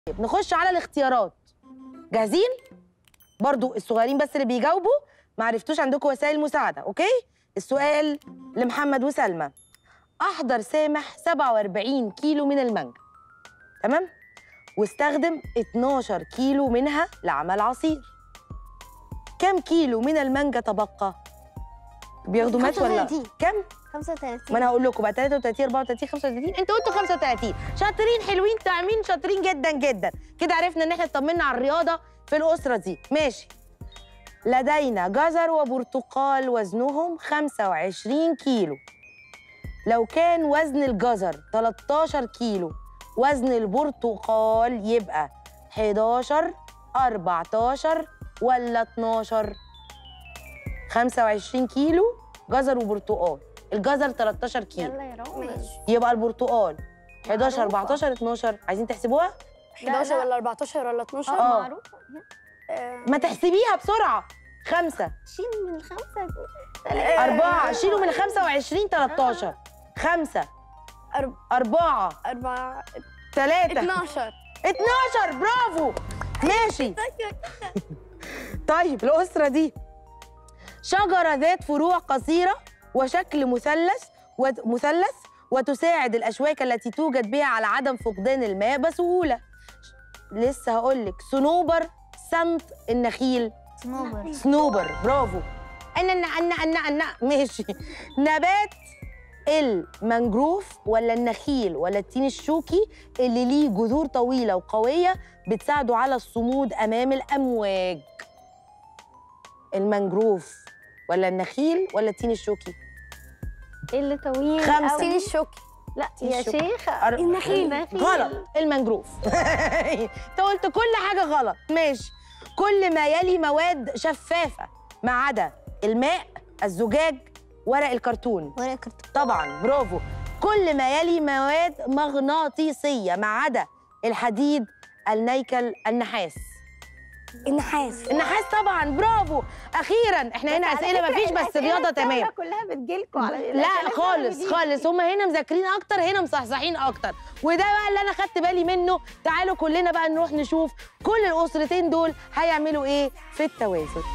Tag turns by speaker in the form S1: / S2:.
S1: طيب نخش على الاختيارات جاهزين برضو الصغيرين بس اللي بيجاوبوا ما عرفتوش عندكم وسائل مساعده اوكي السؤال لمحمد وسلمى احضر سامح 47 كيلو من المانجا تمام واستخدم 12 كيلو منها لعمل عصير كم كيلو من المانجا تبقى بياخدوا مات ولا
S2: 35.
S1: كم
S2: 35
S1: ما انا هقول لكم بقى 33 34 35 انتوا قلتوا 35 شاطرين حلوين تامين شاطرين جدا جدا كده عرفنا ان احنا اطمنا على الرياضه في الاسره دي ماشي لدينا جزر وبرتقال وزنهم 25 كيلو لو كان وزن الجزر 13 كيلو وزن البرتقال يبقى 11 14 ولا 12 25 كيلو جزر وبرتقال الجزر 13 كيلو
S2: يلا يا رامز
S1: يبقى البرتقال 11
S2: معروفة.
S1: 14 12 عايزين تحسبوها
S3: 11 ولا 14 ولا 12
S1: آه.
S2: معروفة
S3: آه،
S1: ما تحسبيها بسرعه خمسة
S2: شيل من الخمسة
S1: أربعة شيلوا من 25 13 خمسة
S3: أرب-
S1: أربعة
S3: 4
S1: ثلاثة
S3: 12
S1: 12 برافو ماشي طيب الأسرة دي شجرة ذات فروع قصيرة وشكل مثلث وت- مثلث وتساعد الأشواك التي توجد بها على عدم فقدان الماء بسهولة لسه هقول لك صنوبر سنت النخيل
S2: صنوبر
S1: صنوبر برافو أنا أنا أنا أنا أنا ماشي نبات المانجروف ولا النخيل ولا التين الشوكي اللي ليه جذور طويلة وقوية بتساعده على الصمود أمام الأمواج المانجروف ولا النخيل ولا التين الشوكي
S2: اللي طويل
S1: خمسة.
S2: أوي.
S3: تين الشوكي
S2: لا
S1: تين
S2: يا
S1: الشوكي.
S2: شيخة
S1: أر-
S2: النخيل
S1: غلط المانجروف انت قلت كل حاجه غلط ماشي كل ما يلي مواد شفافه ما عدا الماء الزجاج ورق الكرتون
S2: ورق كرتون
S1: طبعا برافو كل ما يلي مواد مغناطيسيه ما عدا الحديد النيكل النحاس
S3: النحاس
S1: النحاس طبعا برافو اخيرا احنا هنا اسئله ما فيش بس الرياضه تمام
S2: كلها بتجيلكوا على
S1: لا خالص خالص هم هنا مذاكرين اكتر هنا مصحصحين اكتر وده بقى اللي انا خدت بالي منه تعالوا كلنا بقى نروح نشوف كل الاسرتين دول هيعملوا ايه في التوازن